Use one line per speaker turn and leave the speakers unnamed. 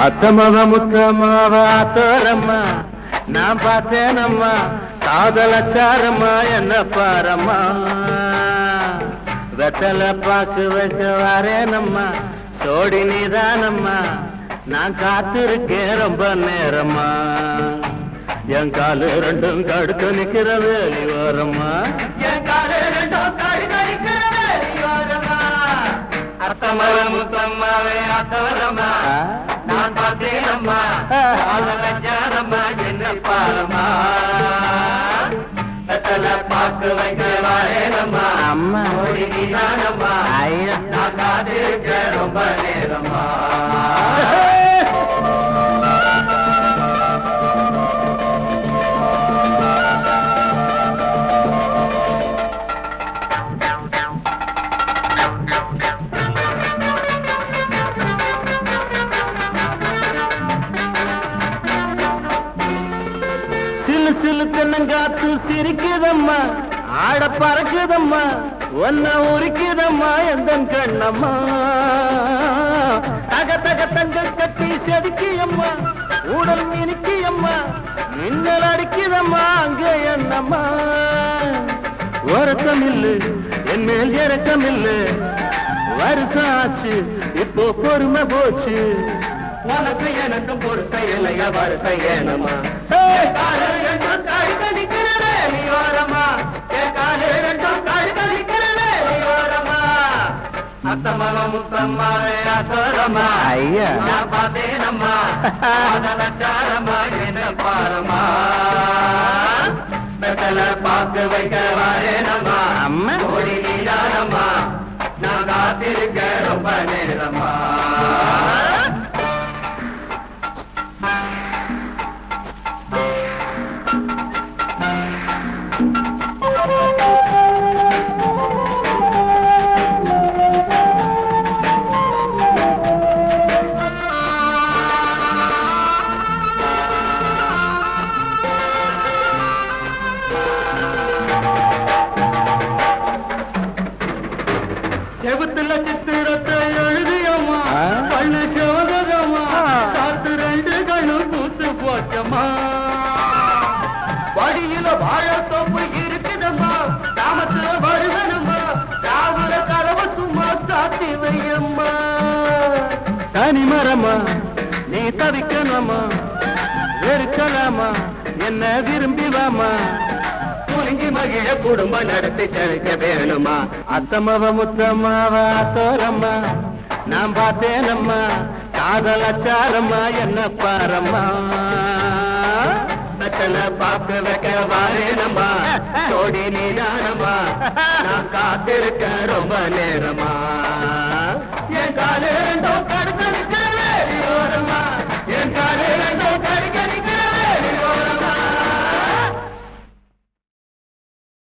அத்தமவ முத்தமாவ அத்தோரம்மா நான் பார்த்தேனம்மா காதலச்சாரம்மா என்ன பாரம்மா வெத்தல பாக்கு வச்ச வரேனம்மா சோடி நீதானம்மா நான் காத்திருக்கேன் ரொம்ப நேரம்மா என் காலு ரெண்டும் கடுத்து நிக்கிற வேலி ஓரம்மா என் காலு ரெண்டும் கடுத்து நிக்கிற வேலி ஓரம்மா அத்தமவ முத்தம்மாவே அத்தவரம்மா நான் பார்த்தேனம்மா காதலச்சாரம்மா என்ன பாரம்மா வெத்தல பாக்கு வைக்க வரேனம்மா அம்மா ஓடி நீதானம்மா ஐயா நான் காத்திருக்க ரொம்ப நேரம்மா சிலு சிலு தென்னங்காத்து சிரிக்குதம்மா ஆட பறக்குதம்மா ஒன்ன உரிக்குதம்மா எந்த கண்ணம்மா தக தக தங்கள் கட்டி செதுக்கியம்மா உடல் மினுக்கியம்மா மின்னல் அடிக்குதம்மா அங்கே என்னம்மா ஒரக்கம் இல்லு என் மேல் இறக்கம் இல்லு வருஷம் ஆச்சு இப்போ பொறுமை போச்சு உனக்கு எனக்கு பொறுத்த இல்லையா வருத்த ஏனமா அத்தமவ முத்தம்மாவே அசோரமா ஐயா நான் பார்த்தேனம்மா அதலச்சாரமா என்ன பாரமா வெத்தல பாக்கு வைக்க வரேனம்மா அம்மா ஓடி நீதானம்மா நான் காத்திருக்க ரொம்ப நேரமா செவுத்துல சித்திரத்தை எழுதியம்மா கண்ணு சோதரம்மா காத்து ரெண்டு கண்ணும் பூத்து போச்சம்மா வடியில வாழத்தோப்பு இருக்குதம்மா கிராமத்துல வருவனம்மா ராவுல கதவை சும்மா சாத்தி வையம்மா தனி மரமா நீ தவிக்கணுமா வெறுக்கலாமா என்ன விரும்பி வாமா புரிஞ்சி மகிழ குடும்பம் நடத்தி செழிக்க வேணுமா அத்தமவ முத்தம்மாவ அத்தோரம்மா நான் பார்த்தேனம்மா காதலச்சாரம்மா என்ன பாரம்மா பச்சல பாக்கு வைக்க வாரேனம்மா சோடி நீதானம்மா நான் காத்திருக்க ரொம்ப நேரமா என் காலே